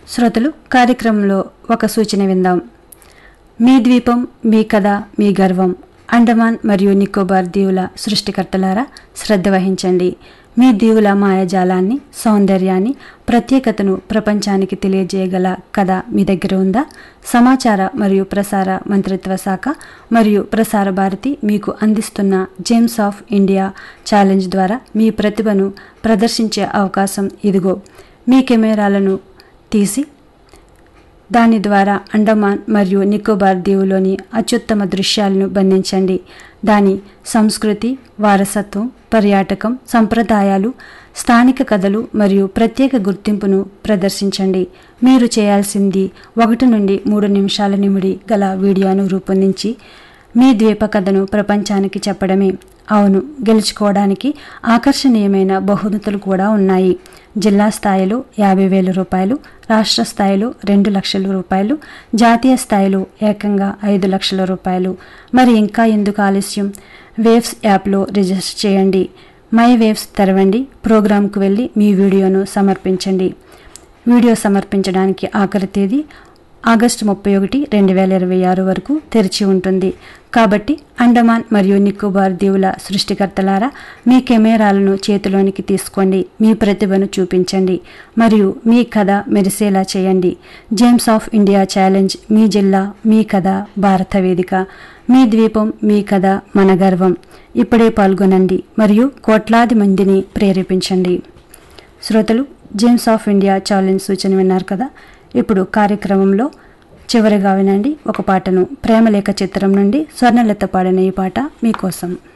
శ్రోతలు కార్యక్రమంలో ఒక సూచన విందాం మీ ద్వీపం మీ కథ మీ గర్వం అండమాన్ మరియు నికోబార్ దీవుల సృష్టికర్తలారా శ్రద్ధ వహించండి మీ దీవుల మాయాజాలాన్ని సౌందర్యాన్ని ప్రత్యేకతను ప్రపంచానికి తెలియజేయగల కథ మీ దగ్గర ఉందా సమాచార మరియు ప్రసార మంత్రిత్వ శాఖ మరియు ప్రసార భారతి మీకు అందిస్తున్న జేమ్స్ ఆఫ్ ఇండియా ఛాలెంజ్ ద్వారా మీ ప్రతిభను ప్రదర్శించే అవకాశం ఇదిగో మీ కెమెరాలను తీసి దాని ద్వారా అండమాన్ మరియు నికోబార్ దీవులోని అత్యుత్తమ దృశ్యాలను బంధించండి దాని సంస్కృతి వారసత్వం పర్యాటకం సంప్రదాయాలు స్థానిక కథలు మరియు ప్రత్యేక గుర్తింపును ప్రదర్శించండి మీరు చేయాల్సింది ఒకటి నుండి మూడు నిమిషాల నిమిడి గల వీడియోను రూపొందించి మీ ద్వీప కథను ప్రపంచానికి చెప్పడమే అవును గెలుచుకోవడానికి ఆకర్షణీయమైన బహుమతులు కూడా ఉన్నాయి జిల్లా స్థాయిలో యాభై వేల రూపాయలు రాష్ట్ర స్థాయిలో రెండు లక్షల రూపాయలు జాతీయ స్థాయిలో ఏకంగా ఐదు లక్షల రూపాయలు మరి ఇంకా ఎందుకు ఆలస్యం వేవ్స్ యాప్లో రిజిస్టర్ చేయండి మై వేవ్స్ తెరవండి ప్రోగ్రాంకు వెళ్ళి మీ వీడియోను సమర్పించండి వీడియో సమర్పించడానికి ఆఖరి తేదీ ఆగస్టు ముప్పై ఒకటి రెండు వేల ఇరవై ఆరు వరకు తెరిచి ఉంటుంది కాబట్టి అండమాన్ మరియు నికోబార్ దీవుల సృష్టికర్తలారా మీ కెమెరాలను చేతిలోనికి తీసుకోండి మీ ప్రతిభను చూపించండి మరియు మీ కథ మెరిసేలా చేయండి జేమ్స్ ఆఫ్ ఇండియా ఛాలెంజ్ మీ జిల్లా మీ కథ భారత వేదిక మీ ద్వీపం మీ కథ మన గర్వం ఇప్పుడే పాల్గొనండి మరియు కోట్లాది మందిని ప్రేరేపించండి శ్రోతలు జేమ్స్ ఆఫ్ ఇండియా ఛాలెంజ్ సూచన విన్నారు కదా ఇప్పుడు కార్యక్రమంలో చివరిగా వినండి ఒక పాటను ప్రేమలేఖ చిత్రం నుండి స్వర్ణలత పాడిన ఈ పాట మీకోసం